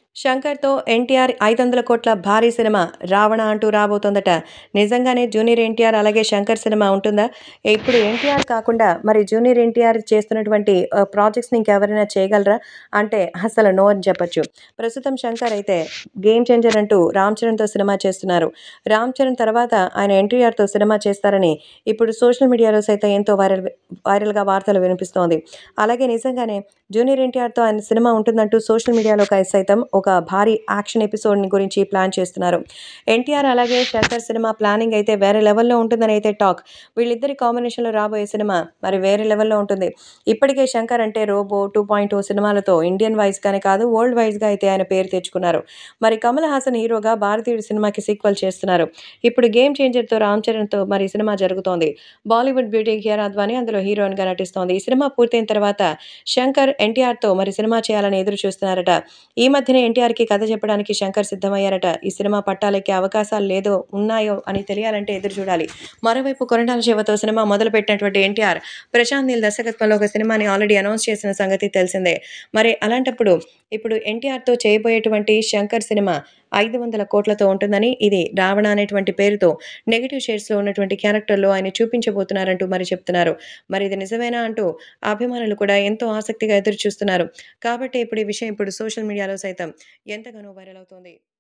శంకర్‌తో ఎన్టీఆర్ 500 కోట్ల భారీ సినిమా 'రావణ' అంటూ రాబోతోందట. నిజంగానే జూనియర్ ఎన్టీఆర్ అలాగే శంకర్ సినిమా ఉంటుందా? ఇప్పుడు ఎన్టీఆర్ కాకుండా మరి జూనియర్ ఎన్టీఆర్ చేస్తున్నటువంటి ఆహ్, ప్రాజెక్ట్స్‌ని ఇంకెవరైనా చేయగలరా? అంటే అసలు నో అని చెప్పొచ్చు. ప్రస్తుతం శంకర్ అయితే 'గేమ్ చేంజర్' అంటూ రామ్ చరణ్‌తో సినిమా చేస్తున్నారు. రామ్ చరణ్ తర్వాత ఆయన ఎన్టీఆర్‌తో సినిమా చేస్తారని ఇప్పుడు సోషల్ మీడియాలో సైతం ఎంతో వైరల్ వైరల్‌గా వార్తలు వినిపిస్తోంది. అలాగే నిజంగానే జూనియర్ ఎన్టీఆర్‌తో ఆయన సినిమా ఉంటుందంటూ సోషల్ మీడియాలో కై సైతం ఒక భారీ యాక్షన్ ఎపిసోడ్‌ని గురించి ప్లాన్ చేస్తున్నారు. ఎన్టీఆర్ అలాగే శంకర్ సినిమా ప్లానింగ్ అయితే వేరే లెవెల్‌లో ఉంటుందని అయితే టాక్. వీళ్ళిద్దరి కాంబినేషన్‌లో రాబోయే సినిమా మరి వేరే లెవెల్‌లో ఉంటుంది. ఇప్పటికే శంకర్ అంటే 'రోబో', 2.0 సినిమాలతో ఇండియన్ వైస్‌గానే కాదు వరల్డ్ వైస్‌గా అయితే ఆయన పేరు తెచ్చుకున్నారు. మరి కమల్ హాసన్ హీరోగా 'భారతీయుడు' సినిమాకి సీక్వెల్ చేస్తున్నారు. ఇప్పుడు 'గేమ్ చేంజర్'తో రామ్ చరణ్‌తో మరి సినిమా జరుగుతోంది. బాలీవుడ్ బ్యూటీ కియారా అద్వానీ అందులో హీరోయిన్‌గా నటిస్తోంది. ఈ సినిమా పూర్తయిన తర్వాత శంకర్ ఎన్టీఆర్‌తో మరి సినిమా చేయాలని ఎదురు చూస్తున్నారట. ఈ మధ్యనే ఎన్టీఆర్‌కి కథ చెప్పడానికి శంకర్ సిద్ధమయ్యారట. ఈ సినిమా పట్టాలెక్కే అవకాశాలు లేదో ఉన్నాయో అని తెలియాలంటే ఎదురు చూడాలి. మరోవైపు 'కొరటాల శివ'తో సినిమా మొదలుపెట్టినటువంటి ఎన్టీఆర్ ప్రశాంత్ నీల్ దర్శకత్వంలో ఒక సినిమాని ఆల్రెడీ అనౌన్స్ చేసిన సంగతి తెలిసిందే. మరి అలాంటప్పుడు ఇప్పుడు ఎన్టీఆర్‌తో చేయబోయేటువంటి శంకర్ సినిమా 500 కోట్లతో ఉంటుందని, ఇది 'రావణ' అనేటువంటి పేరుతో నెగెటివ్ షేడ్స్‌లో ఉన్నటువంటి క్యారెక్టర్‌లో ఆయన చూపించబోతున్నారంటూ మరి చెప్తున్నారు. మరి ఇది నిజమేనా అంటూ అభిమానులు కూడా ఎంతో ఆసక్తిగా ఎదురు చూస్తున్నారు. కాబట్టి ఇప్పుడు ఈ విషయం ఇప్పుడు సోషల్ మీడియాలో సైతం ఎంతగానో వైరల్ అవుతోంది.